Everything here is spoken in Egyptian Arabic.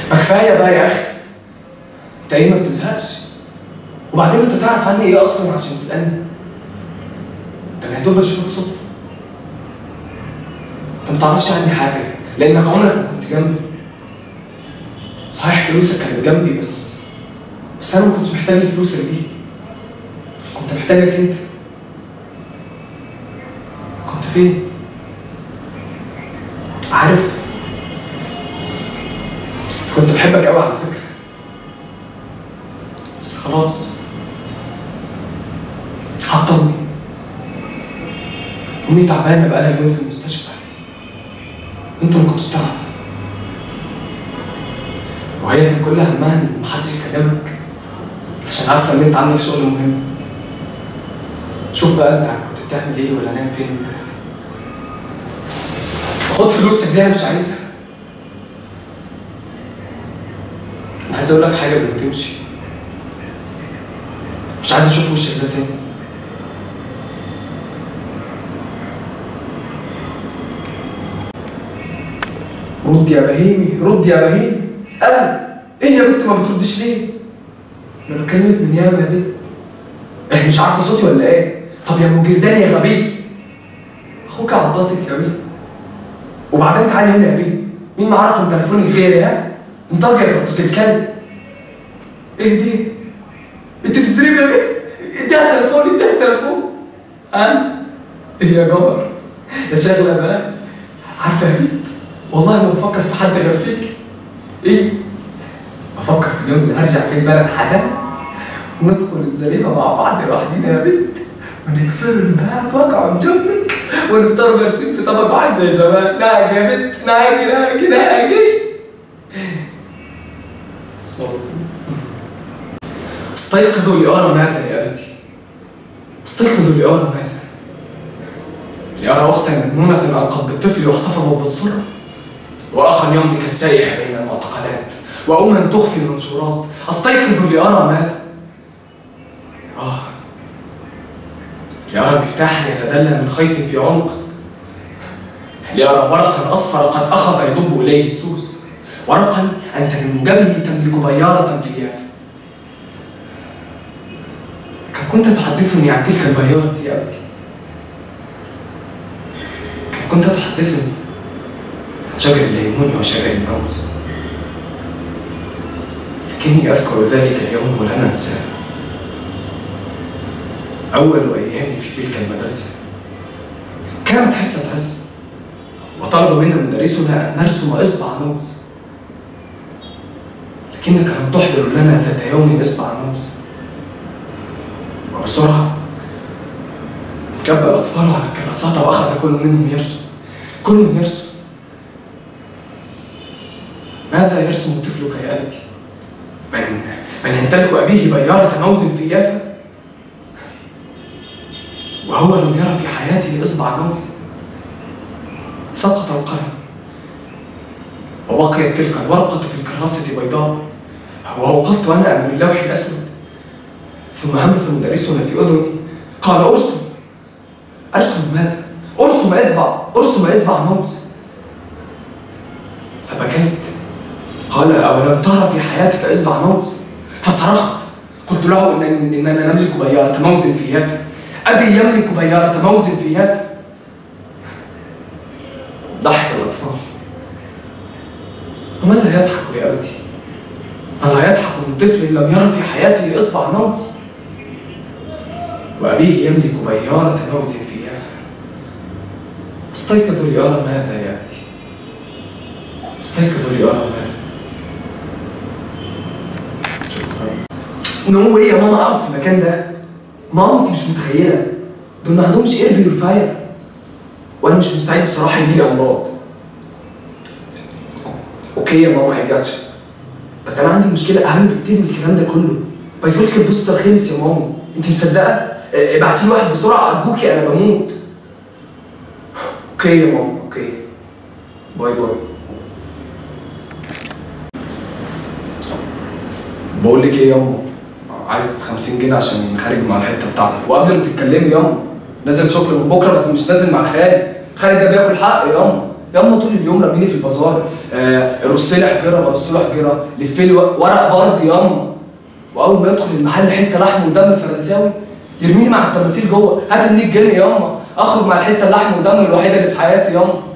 ما كفايه بقى يا اخي انت ايه ما بتزهقش وبعدين انت تعرف عني ايه اصلا عشان تسالني ده انا يا دوب اشوفك صدفه انت ما تعرفش عني حاجه لانك عمرك ما كنت جنبي صحيح فلوسك كانت جنبي بس بس انا ما كنتش محتاج لفلوسك دي كنت محتاجك انت كنت فين عارف كنت بحبك قوي على فكره بس خلاص حطمني امي تعبانه بقالها يومين في المستشفى انت ما كنتش تعرف وهي كان كل همها ان محدش يكلمك عشان عارفه ان انت عندك شغل مهم شوف بقى انت كنت بتعمل ايه ولا نايم فين امبارح خد فلوسك دي انا مش عايزها انا عايز اقول لك حاجه قبل ما تمشي مش عايز اشوف وشك ده تاني رد يا بهيمي رد يا بهيمي انا ايه يا بنت ما بتردش ليه انا بكلمك من ياما يا بنت ايه مش عارفه صوتي ولا ايه طب يا ام جردان يا غبي اخوك عباسك يا بيه وبعدين تعالي هنا يا بيه مين معاه رقم تليفوني غيري ها انت راجل يا فرطوس الكلب ايه دي انت تسريب يا بيه اديها التليفون اديها التليفون ها ايه يا جمر يا شغله بقى عارفه يا بنت والله ما بفكر في حد غير فيك ايه بفكر في اليوم اللي هرجع فيه بلد حدا وندخل الزريبه مع بعض لوحدينا يا بنت ونقفل الباب واقعد جنبك ونفطروا جالسين في طبق واحد زي زمان ناجي يا بنت ناجي ناجي ناجي صوص استيقظوا لأرى ماذا يا أبتي استيقظوا لأرى ماذا لأرى أختا مجنونة ألقت بالطفل واحتفظت بالسرة وأخا يمضي كالسائح بين المعتقلات وأما تخفي المنشورات أستيقظ لأرى ماذا آه لأرى مفتاحا يتدلى من خيط في عنقك لأرى ورقا أصفر قد أخذ يضب إليه السوس ورقا أنت من موجبه تملك بيارة في يافا كم كنت تحدثني عن تلك البيارة يا أبتي كم كنت تحدثني عن شجر الليمون وشجر الموز لكني أذكر ذلك اليوم ولن أنساه أول أيامي في تلك المدرسة كانت حصة رسم وطلب منا مدرسنا أن نرسم إصبع موز لكنك لم تحضر لنا ذات يوم إصبع موز وبسرعة كب الأطفال على الكراسات وأخذ كل منهم يرسم كل يرسم ماذا يرسم طفلك يا أبتي؟ من من يمتلك أبيه بيارة موز في يافا وهو لم يرى في حياته إصبع موز سقط القلم وبقيت تلك الورقة في الكراسة بيضاء ووقفت أنا أمام اللوح الأسود ثم همس مدرسنا في أذني قال أرسم أرسم ماذا؟ أرسم إصبع أرسم إصبع موز فبكيت قال أولم ترى في حياتك إصبع موز فصرخت قلت له إن إننا نملك بيارة موز في يافا أبي يملك بيارة موز في يافا ضحك الأطفال ومن لا يضحك يا أبتي؟ من لا يضحك من طفل لم يرى في حياته إصبع موز وأبيه يملك بيارة موز في يافا استيقظوا لأرى ماذا يا أبتي استيقظوا لأرى ماذا نو ايه يا ماما اقعد في المكان ده ماما انت مش متخيله دول ما عندهمش اير بيورفاير وانا مش مستعد بصراحه يجيلي امراض اوكي يا ماما اي جاتش بس انا عندي مشكله اهم بكتير من الكلام ده كله بايفولك البوستر خلص يا ماما انت مصدقه ابعتي لي واحد بسرعه ارجوكي انا بموت اوكي يا ماما اوكي باي باي بقول لك ايه يا ماما عايز 50 جنيه عشان خارج مع الحته بتاعتي وقبل ما تتكلمي ياما نازل شغل من بكره بس مش نازل مع خالد خالد ده بياكل حق ياما ياما طول اليوم راميني في البازار آه رص لي حجره برص له حجره لف لي ورق برضه ياما واول ما يدخل المحل حته لحم ودم فرنساوي يرميني مع التماثيل جوه هات ال 100 جنيه ياما اخرج مع الحته اللحم ودم الوحيده اللي في حياتي ياما